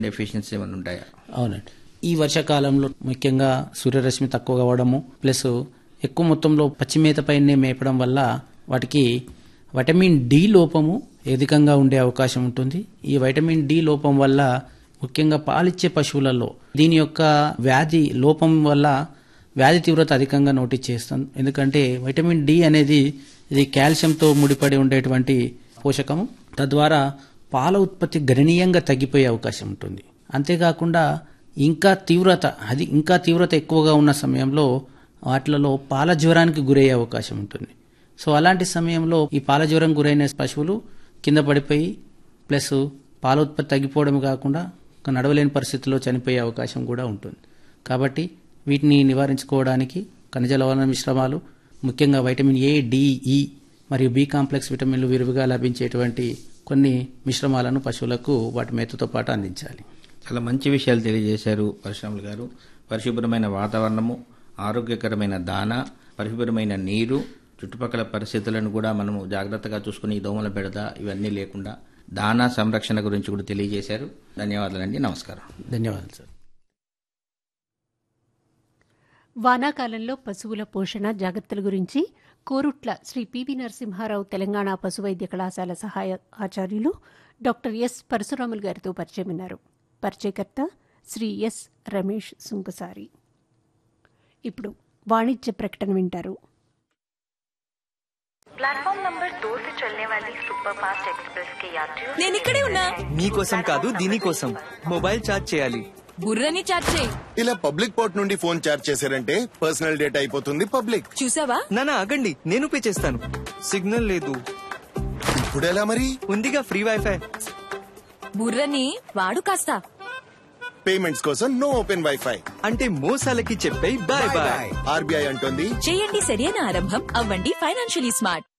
deficiency ఏమైనా ఉంటాయా అవునండి ఈ వర్షాకాలంలో ముఖ్యంగా సూర్యరశ్మి తక్కువ కావడము ప్లస్ ఎక్కువ మొత్తంలో పచ్చిమేత పైనే మేపడం వల్ల వాటికి వైటమిన్ డి లోపము అధికంగా ఉండే అవకాశం ఉంటుంది ఈ వైటమిన్ డి లోపం వల్ల ముఖ్యంగా పాలిచ్చే పశువులలో దీని యొక్క వ్యాధి లోపం వల్ల వ్యాధి తీవ్రత అధికంగా నోటీస్ చేస్తాం ఎందుకంటే వైటమిన్ డి అనేది ఇది కాల్షియంతో ముడిపడి ఉండేటువంటి పోషకము తద్వారా పాల ఉత్పత్తి గణనీయంగా తగ్గిపోయే అవకాశం ఉంటుంది అంతేకాకుండా ఇంకా తీవ్రత అది ఇంకా తీవ్రత ఎక్కువగా ఉన్న సమయంలో వాటిలలో పాల జ్వరానికి గురయ్యే అవకాశం ఉంటుంది సో అలాంటి సమయంలో ఈ పాల జ్వరం గురైన పశువులు కింద పడిపోయి ప్లస్ పాల ఉత్పత్తి తగ్గిపోవడం కాకుండా ఒక నడవలేని పరిస్థితిలో చనిపోయే అవకాశం కూడా ఉంటుంది కాబట్టి వీటిని నివారించుకోవడానికి ఖనిజ లవణ మిశ్రమాలు ముఖ్యంగా వైటమిన్ ఏ డిఈ మరియు బి కాంప్లెక్స్ విటమిన్లు విరివిగా లభించేటువంటి కొన్ని మిశ్రమాలను పశువులకు వాటి మేతతో పాటు అందించాలి చాలా మంచి విషయాలు తెలియజేశారు పరశురాములు గారు పరిశుభ్రమైన వాతావరణము ఆరోగ్యకరమైన దాన పరిశుభ్రమైన నీరు చుట్టుపక్కల పరిస్థితులను కూడా మనము జాగ్రత్తగా చూసుకుని ఈ దోమల బెడద ఇవన్నీ లేకుండా దానా సంరక్షణ గురించి కూడా తెలియజేశారు ధన్యవాదాలండి నమస్కారం ధన్యవాదాలు సార్ వానాకాలంలో పశువుల పోషణ జాగ్రత్తల గురించి కోరుట్ల శ్రీ పివి నరసింహారావు తెలంగాణ పశు వైద్య కళాశాల సహాయ ఆచార్యులు డాక్టర్ ఎస్ పరశురాములు గారితో పరిచయం విన్నారు పరిచయకర్త శ్రీ ఎస్ రమేష్ సుంకసారి ఇప్పుడు వాణిజ్య ప్రకటన వింటారు प्लेटफॉर्म नंबर दो से चलने वाली सुपरफास्ट एक्सप्रेस के यात्रियों నేను ఇక్కడే ఉన్నా మీకోసం కాదు దీనికోసం మొబైల్ ఛార్జ్ చేయాలి బుర్రని చాట్ చేయి ఇలా పబ్లిక్ పోర్ట్ నుండి ఫోన్ చార్జ్ చేశారంటే పర్సనల్ డేటా అయిపోతుంది పబ్లిక్ చూసావా నానా ఆగండి నేను పే చేస్తాను సిగ్నల్ లేదు ఇప్పుడు ఎలా మరి ఉందిగా ఫ్రీ వైఫై బుర్రని వాడు కాస్త పేమెంట్స్ కోసం నో ఓపెన్ వైఫై అంటే మోసాలకి చెప్పే బాయ్ బాయ్ ఆర్బీఐ అంటోంది చేయండి సరైన ఆరంభం అవ్వండి ఫైనాన్షియలీ స్మార్ట్